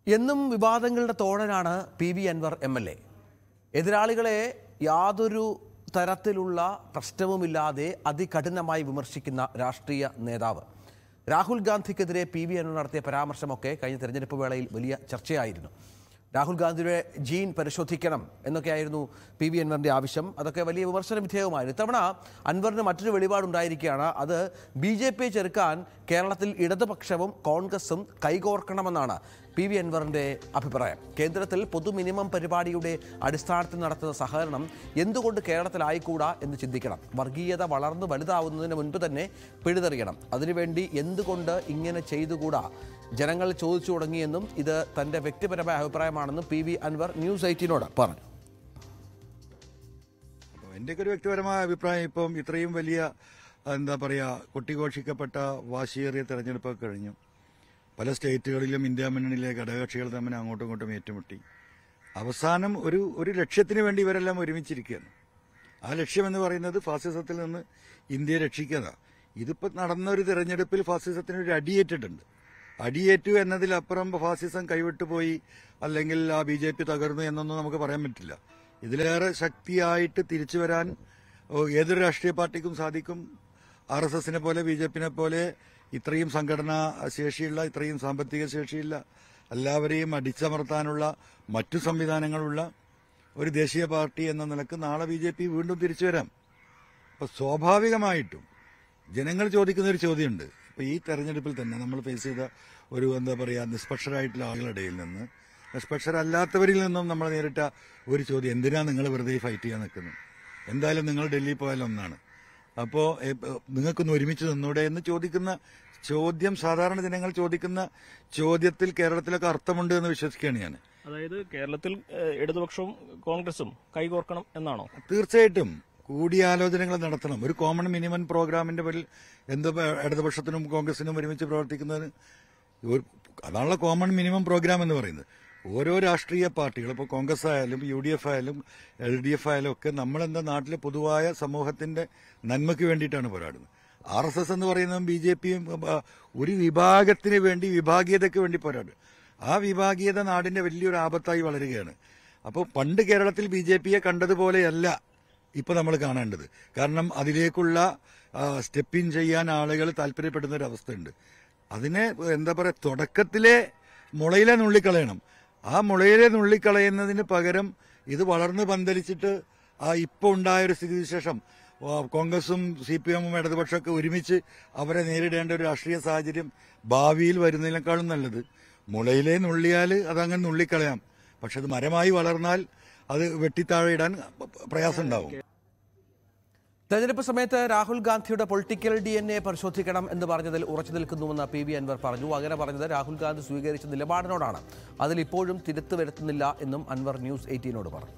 എന്നും വിവാദങ്ങളുടെ തോഴനാണ് P V Anvar M L A എതിരാളികളെ യാതൊരു തരത്തിലുള്ള പ്രശ്നവുമില്ലാതെ അതികഠിനമായി വിമർശിക്കുന്ന രാഷ്ട്രീയ നേതാവ് രാഹുൽ ഗാന്ധിക്കെതിരെ പി വി അൻവർ നടത്തിയ പരാമർശമൊക്കെ കഴിഞ്ഞ തെരഞ്ഞെടുപ്പ് വേളയിൽ വലിയ ചർച്ചയായിരുന്നു രാഹുൽ ഗാന്ധിയുടെ ജീൻ പരിശോധിക്കണം എന്നൊക്കെയായിരുന്നു പി വി അൻവറിന്റെ ആവശ്യം അതൊക്കെ വലിയ വിമർശന വിധേയമായിരുന്നു ഇത്തവണ അൻവറിന് മറ്റൊരു വെളിപാടുണ്ടായിരിക്കുകയാണ് അത് ബി ജെ പി ചെറുക്കാൻ കേരളത്തിൽ ഇടതുപക്ഷവും കോൺഗ്രസും കൈകോർക്കണമെന്നാണ് പി വി അൻവറിന്റെ അഭിപ്രായം കേന്ദ്രത്തിൽ പൊതു മിനിമം പരിപാടിയുടെ അടിസ്ഥാനത്തിൽ നടത്തുന്ന സഹകരണം എന്തുകൊണ്ട് കേരളത്തിലായിക്കൂടാ എന്ന് ചിന്തിക്കണം വർഗീയത വളർന്നു വലുതാവുന്നതിന് മുൻപ് തന്നെ പിഴുതെറിയണം അതിനുവേണ്ടി എന്തുകൊണ്ട് ഇങ്ങനെ ചെയ്തുകൂടാ ജനങ്ങൾ ചോദിച്ചു തുടങ്ങിയെന്നും ഇത് തന്റെ വ്യക്തിപരമായ അഭിപ്രായമാണെന്നും പി വി അൻവർ ന്യൂസ് എയ്റ്റീനോട് പറഞ്ഞു എന്റെയൊക്കെ ഒരു വ്യക്തിപരമായ അഭിപ്രായം ഇപ്പം ഇത്രയും വലിയ എന്താ പറയാ കൊട്ടിഘോഷിക്കപ്പെട്ട വാശിയേറിയ തെരഞ്ഞെടുപ്പൊക്കെ കഴിഞ്ഞു പല സ്റ്റേറ്റുകളിലും ഇന്ത്യ മുന്നണിയിലെ ഘടകകക്ഷികൾ തമ്മിൽ അങ്ങോട്ടും ഇങ്ങോട്ടും ഏറ്റുമുട്ടി അവസാനം ഒരു ഒരു ലക്ഷ്യത്തിന് വേണ്ടി ഇവരെല്ലാം ഒരുമിച്ചിരിക്കുകയാണ് ആ ലക്ഷ്യം എന്ന് പറയുന്നത് ഫാസിസത്തിൽ നിന്ന് ഇന്ത്യയെ രക്ഷിക്കുക ഇതിപ്പോ നടന്ന ഒരു തെരഞ്ഞെടുപ്പിൽ ഫാസിസത്തിന് ഒരു അടിയേറ്റിട്ടുണ്ട് അടിയേറ്റു എന്നതിലപ്പുറം ഫാസിസം കൈവിട്ടു പോയി അല്ലെങ്കിൽ ആ ബി ജെ പി തകർന്നു എന്നൊന്നും നമുക്ക് പറയാൻ പറ്റില്ല ഇതിലേറെ ശക്തിയായിട്ട് തിരിച്ചു വരാൻ ഓ, ഏതൊരു രാഷ്ട്രീയ പാർട്ടിക്കും സാധിക്കും ആർ എസ് എസിനെ പോലെ ബി ജെ പിനെ പോലെ ഇത്രയും സംഘടനാ ശേഷിയുള്ള ഇത്രയും സാമ്പത്തിക ശേഷിയുള്ള എല്ലാവരെയും അടിച്ചമർത്താനുള്ള മറ്റു സംവിധാനങ്ങളുള്ള ഒരു ദേശീയ പാർട്ടി എന്ന നിലക്ക് നാളെ ബി ജെ പി വീണ്ടും തിരിച്ചു വരാം അപ്പൊ സ്വാഭാവികമായിട്ടും ജനങ്ങൾ ചോദിക്കുന്ന ഒരു ചോദ്യമുണ്ട് ഇപ്പൊ ഈ തെരഞ്ഞെടുപ്പിൽ തന്നെ നമ്മൾ ഫേസ് ചെയ്ത ഒരു എന്താ പറയാ നിഷ്പക്ഷരായിട്ടുള്ള ആളുകളുടെയിൽ നിന്ന് നിഷ്പക്ഷരല്ലാത്തവരിൽ നിന്നും നമ്മൾ നേരിട്ട ഒരു ചോദ്യം എന്തിനാ നിങ്ങൾ വെറുതെ ഫൈറ്റ് ചെയ്യാൻ നിൽക്കുന്നത് എന്തായാലും നിങ്ങൾ ഡൽഹി പോയാൽ ഒന്നാണ് അപ്പോ എ, എ, നിങ്ങൾക്കൊന്ന് ഒരുമിച്ച് നിന്നൂടെ എന്ന് ചോദിക്കുന്ന ചോദ്യം സാധാരണ ജനങ്ങൾ ചോദിക്കുന്ന ചോദ്യത്തിൽ കേരളത്തിലൊക്കെ അർത്ഥമുണ്ട് എന്ന് വിശ്വസിക്കുകയാണ് ഞാൻ അതായത് കേരളത്തിൽ ഏഹ്, ഇടതുപക്ഷവും കോൺഗ്രസും കൈകോർക്കണം എന്നാണോ തീർച്ചയായിട്ടും കൂടിയാലോചനകൾ നടത്തണം ഒരു കോമൺ മിനിമം പ്രോഗ്രാമിന്റെ പേരിൽ എന്ത് ഇടതുപക്ഷത്തിനും കോൺഗ്രസിനും ഒരുമിച്ച് പ്രവർത്തിക്കുന്നതിന് ഒരു- അതാണല്ലോ കോമൺ മിനിമം പ്രോഗ്രാം എന്ന് പറയുന്നത് ഓരോ രാഷ്ട്രീയ പാർട്ടികൾ ഇപ്പോൾ കോൺഗ്രസ് ആയാലും യു ഡി എഫ് ആയാലും എൽ ഡി എഫ് ആയാലും ഒക്കെ നമ്മളെന്താ നാട്ടിലെ പൊതുവായ സമൂഹത്തിന്റെ നന്മയ്ക്ക് വേണ്ടിയിട്ടാണ് പോരാടുന്നത് ആർ എസ് എസ് എന്ന് പറയുന്നതും ബി ജെ പിയും ഒരു വിഭാഗത്തിന് വേണ്ടി വിഭാഗീയതയ്ക്ക് വേണ്ടി പോരാടും ആ വിഭാഗീയത നാടിന്റെ വലിയൊരു ആപത്തായി വളരുകയാണ് അപ്പോൾ പണ്ട് കേരളത്തിൽ ബി ജെ പിയെ കണ്ടതുപോലെയല്ല ഇപ്പൊ നമ്മൾ കാണേണ്ടത് കാരണം അതിലേക്കുള്ള സ്റ്റെപ്പ് ഇൻ ചെയ്യാൻ ആളുകൾ താല്പര്യപ്പെടുന്ന ഒരു അവസ്ഥയുണ്ട് അതിനെ എന്താ പറയാ തുടക്കത്തിലെ മുളയിലെ നുള്ളിക്കളയണം ആ മുളയിലെ നുള്ളിക്കളയുന്നതിന് പകരം ഇത് വളർന്ന് പന്തലിച്ചിട്ട് ആ ഇപ്പൊ ഉണ്ടായ ഒരു സ്ഥിതിവിശേഷം ആ, കോൺഗ്രസും സി പി എമ്മും ഇടതുപക്ഷമൊക്കെ ഒരുമിച്ച് അവരെ നേരിടേണ്ട ഒരു രാഷ്ട്രീയ സാഹചര്യം ഭാവിയിൽ വരുന്നതിനേക്കാളും നല്ലത് മുളയിലെ നുള്ളിയാൽ അതങ്ങനെ നുള്ളിക്കളയാം പക്ഷെ അത് മരമായി വളർന്നാൽ അത് വെട്ടിത്താഴെ ഇടാൻ പ്രയാസം ഉണ്ടാവും തെരഞ്ഞെടുപ്പ് സമയത്ത് രാഹുൽ ഗാന്ധിയുടെ പൊളിറ്റിക്കൽ ഡി എൻ എ പരിശോധിക്കണം എന്ന് പറഞ്ഞതിൽ ഉറച്ചു നിൽക്കുന്നുവെന്ന് പി വി അൻവർ പറഞ്ഞു അങ്ങനെ പറഞ്ഞത് രാഹുൽ ഗാന്ധി സ്വീകരിച്ച നിലപാടിനോടാണ് അതിൽ ഇപ്പോഴും തിരുത്തു വരുത്തുന്നില്ല എന്നും അൻവർ ന്യൂസ് എയ്റ്റീനോട് പറഞ്ഞു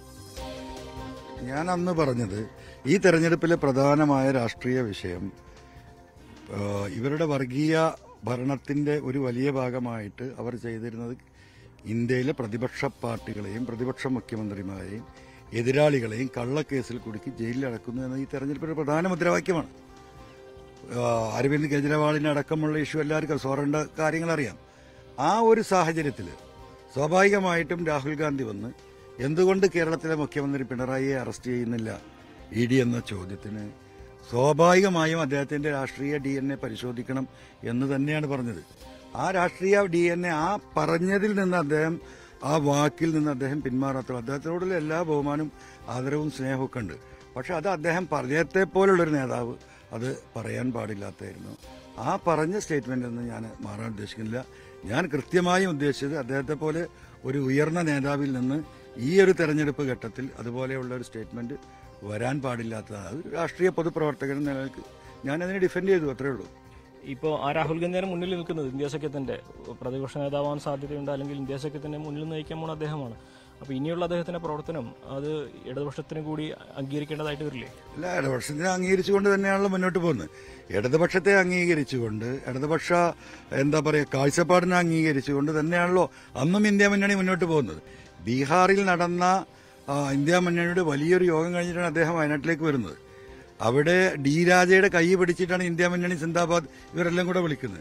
ഞാൻ അന്ന് പറഞ്ഞത് ഈ തെരഞ്ഞെടുപ്പിലെ പ്രധാനമായ രാഷ്ട്രീയ വിഷയം ആ, ഇവരുടെ വർഗീയ ഭരണത്തിന്റെ ഒരു വലിയ ഭാഗമായിട്ട് അവർ ചെയ്തിരുന്നത് ഇന്ത്യയിലെ പ്രതിപക്ഷ പാർട്ടികളെയും പ്രതിപക്ഷ മുഖ്യമന്ത്രിമാരെയും എതിരാളികളെയും കള്ളക്കേസിൽ കുടുക്കി ജയിലിൽ അടക്കുന്നു എന്ന ഈ തെരഞ്ഞെടുപ്പിന്റെ പ്രധാന മുദ്രാവാക്യമാണ് ആ, അരവിന്ദ് കെജ്രിവാളിന് അടക്കമുള്ള ഇഷ്യൂ എല്ലാവർക്കും സോറേണ്ട കാര്യങ്ങൾ അറിയാം ആ ഒരു സാഹചര്യത്തിൽ സ്വാഭാവികമായിട്ടും രാഹുൽ ഗാന്ധി വന്ന് എന്തുകൊണ്ട് കേരളത്തിലെ മുഖ്യമന്ത്രി പിണറായിയെ അറസ്റ്റ് ചെയ്യുന്നില്ല ഇ ഡി എന്ന ചോദ്യത്തിന് സ്വാഭാവികമായും അദ്ദേഹത്തിന്റെ രാഷ്ട്രീയ ഡി എൻ എ പരിശോധിക്കണം എന്ന് തന്നെയാണ് പറഞ്ഞത് ആ രാഷ്ട്രീയ ഡി എൻ എ ആ പറഞ്ഞതിൽ നിന്ന് അദ്ദേഹം ആ വാക്കിൽ നിന്ന് അദ്ദേഹം പിന്മാറാത്ത അദ്ദേഹത്തിനോടുള്ള എല്ലാ ബഹുമാനവും ആദരവും സ്നേഹമൊക്കെ ഉണ്ട് പക്ഷെ അത് അദ്ദേഹം പറഞ്ഞത്തെ പോലുള്ളൊരു നേതാവ് അത് പറയാൻ പാടില്ലാത്തായിരുന്നു ആ പറഞ്ഞ സ്റ്റേറ്റ്മെന്റിൽ നിന്ന് ഞാൻ മാറാൻ ഉദ്ദേശിക്കുന്നില്ല ഞാൻ കൃത്യമായും ഉദ്ദേശിച്ചത് അദ്ദേഹത്തെ പോലെ ഒരു ഉയർന്ന നേതാവിൽ നിന്ന് ഈ ഒരു തെരഞ്ഞെടുപ്പ് ഘട്ടത്തിൽ അതുപോലെയുള്ള ഒരു സ്റ്റേറ്റ്മെന്റ് വരാൻ പാടില്ലാത്തതാണ് അത് ഒരു രാഷ്ട്രീയ പൊതുപ്രവർത്തകൻ എന്ന നിലയ്ക്ക് ഞാൻ അതിനെ ഡിഫെൻഡ് ചെയ്തു അത്രേ ഉള്ളൂ ഇപ്പോൾ ആ രാഹുൽ ഗാന്ധിയാണ് മുന്നിൽ നിൽക്കുന്നത് ഇന്ത്യ സഖ്യത്തിന്റെ പ്രതിപക്ഷ നേതാവാൻ സാധ്യതയുണ്ട് അല്ലെങ്കിൽ ഇന്ത്യ സഖ്യത്തിന്റെ മുന്നിൽ നയിക്കാൻ പോണ അദ്ദേഹമാണ് അപ്പോൾ ഇനിയുള്ള അദ്ദേഹത്തിന്റെ പ്രവർത്തനം അത് ഇടതുപക്ഷത്തിന് കൂടി അംഗീകരിക്കേണ്ടതായിട്ട് വരില്ലേ അല്ല ഇടതുപക്ഷത്തിനെ അംഗീകരിച്ചുകൊണ്ട് തന്നെയാണല്ലോ മുന്നോട്ട് പോകുന്നത് ഇടതുപക്ഷത്തെ അംഗീകരിച്ചുകൊണ്ട് ഇടതുപക്ഷ എന്താ പറയുക കാഴ്ചപ്പാടിനെ അംഗീകരിച്ചുകൊണ്ട് തന്നെയാണല്ലോ അന്നും ഇന്ത്യ മുന്നണി മുന്നോട്ട് പോകുന്നത് ബീഹാറിൽ നടന്ന ആ, ഇന്ത്യ മുന്നണിയുടെ വലിയൊരു യോഗം കഴിഞ്ഞിട്ടാണ് അദ്ദേഹം വയനാട്ടിലേക്ക് വരുന്നത് അവിടെ ഡി രാജയുടെ കൈ പിടിച്ചിട്ടാണ് ഇന്ത്യ മുന്നണി സിന്ദാബാദ് ഇവരെല്ലാം കൂടെ വിളിക്കുന്നത്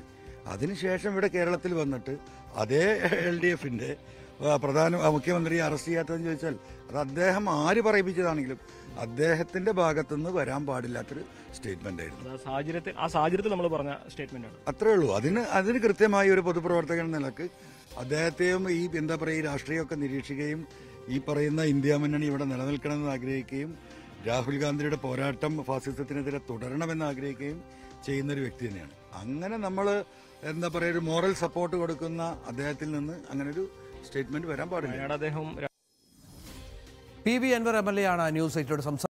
അതിനുശേഷം ഇവിടെ കേരളത്തിൽ വന്നിട്ട് അതേ എൽ ഡി എഫിന്റെ പ്രധാന ആ, മുഖ്യമന്ത്രിയെ അറസ്റ്റ് ചെയ്യാത്തതെന്ന് ചോദിച്ചാൽ അത് അദ്ദേഹം ആര് പറയിപ്പിച്ചതാണെങ്കിലും അദ്ദേഹത്തിന്റെ ഭാഗത്തുനിന്ന് വരാൻ പാടില്ലാത്തൊരു സ്റ്റേറ്റ്മെന്റ് ആയിരുന്നു അത് ആ സാഹചര്യത്തിൽ ആ സാഹചര്യത്തിൽ നമ്മൾ പറഞ്ഞ സ്റ്റേറ്റ്മെന്റ് ആണ് അത്രേ ഉള്ളൂ അതിന് അതിന് കൃത്യമായി ഒരു പൊതുപ്രവർത്തകൻ എന്ന നിലക്ക് അദ്ദേഹത്തെയും ഈ എന്താ പറയുക ഈ രാഷ്ട്രീയമൊക്കെ നിരീക്ഷിക്കുകയും ഈ പറയുന്ന ഇന്ത്യ മുന്നണി ഇവിടെ നിലനിൽക്കണമെന്ന് ആഗ്രഹിക്കുകയും രാഹുൽ ഗാന്ധിയുടെ പോരാട്ടം ഫാസിസത്തിനെതിരെ തുടരണമെന്ന് ആഗ്രഹിക്കുകയും ചെയ്യുന്ന ഒരു വ്യക്തി തന്നെയാണ് അങ്ങനെ നമ്മൾ എന്താ പറയുക ഒരു മോറൽ സപ്പോർട്ട് കൊടുക്കുന്ന അദ്ദേഹത്തിൽ നിന്ന് അങ്ങനെ ഒരു സ്റ്റേറ്റ്മെന്റ് വരാൻ പാടില്ല വയനാട് അദ്ദേഹം P V Anvar M L A ആണ് ന്യൂസ് എയ്റ്റോട് സംസാരിച്ചത്